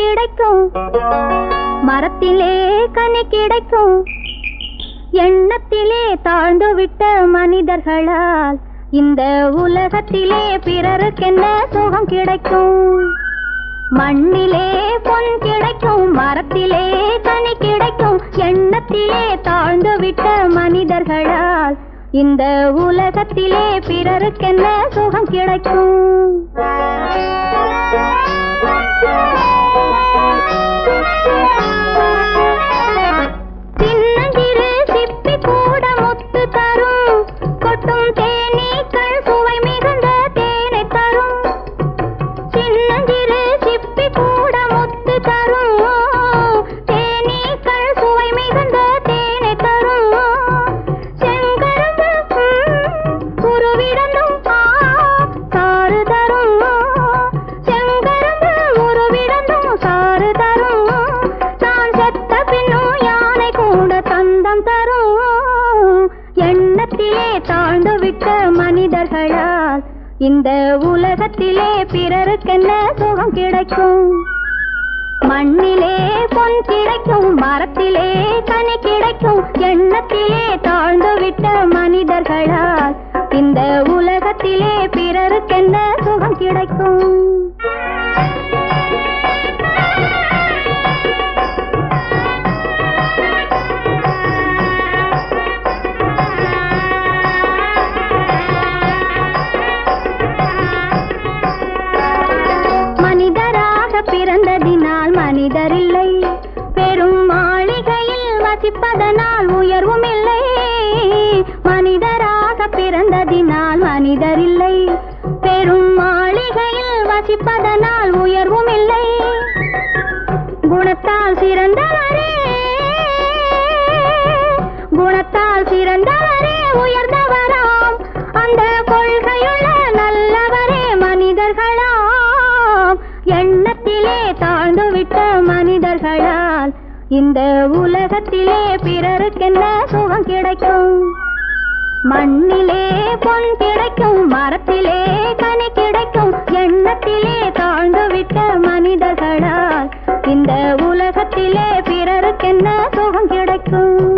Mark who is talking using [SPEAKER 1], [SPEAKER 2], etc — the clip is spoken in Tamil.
[SPEAKER 1] கிடைக்கும் மரத்திலே கனி கிடைக்கும் எண்ணத்திலே தாழ்ந்து விட்ட மனிதர்களால் இந்த உலகத்திலே பிறருக்கென்ன சுகம் கிடைக்கும் மண்ணிலே பொன் கிடைக்கும் மரத்திலே கனி கிடைக்கும் எண்ணத்திலே தாழ்ந்து விட்ட மனிதர்களால் இந்த உலகத்திலே பிறருக்கென்ன சுகம் கிடைக்கும் சின்னஞ்சிறு சிப்பி கூட முத்து தரும் கொட்டும் தேனீக்கள் சுவை மிகுந்த தேனை தரும் சின்னஞ்சிறு சிப்பி கூட முத்து தரும் தேனீக்கள் சுவை மிகுந்த தேனை தரும் செங்கரும்பு ம், உருவிடந்தும் ஆ, சாறு தரும் செங்கரும்பு உருவிடந்தும் சாறு தரும் தான் செத்த பின்னும் யானை கூட தந்தம் தரும் எண்ணத்திலே தாழ்ந்து விட்ட மனிதர்களால் இந்த உலகத்திலே பிறருக்கென்ன சுகம் கிடைக்கும் மண்ணிலே பொன் கிடைக்கும் மரத்திலே கனி கிடைக்கும் எண்ணத்திலே தாழ்ந்து விட்ட மனிதர்களால் இந்த உலகத்திலே பிறருக்கென்ன சுகம் கிடைக்கும் மனிதராக பிறந்ததினால் மனிதரில்லை பெரும் மாளிகையில் வசிப்பதனால் உயர்வும் இல்லை மனிதராக பிறந்ததினால் மனிதரில்லை பெரும் மாளிகையில் வசிப்பதனால் உயர்வும் இல்லை குணத்தால் சிறந்தவரே குணத்தால் சிறந்தவரே உயர்ந்தவராம் அந்த கொள்கையுள்ள நல்லவரே மனிதர்களாம் எண்ணத்திலே தாழ்ந்து விட்ட மனிதர்களால் இந்த உலகத்திலே பிறருக்கென்ன சுகம் கிடைக்கும் மண்ணிலே பொன் கிடைக்கும் மரத்திலே கனி கிடைக்கும் எண்ணத்திலே தாழ்ந்து விட்ட மனிதர்களால் இந்த உலகத்திலே பிறருக்கென்ன சுகம் கிடைக்கும்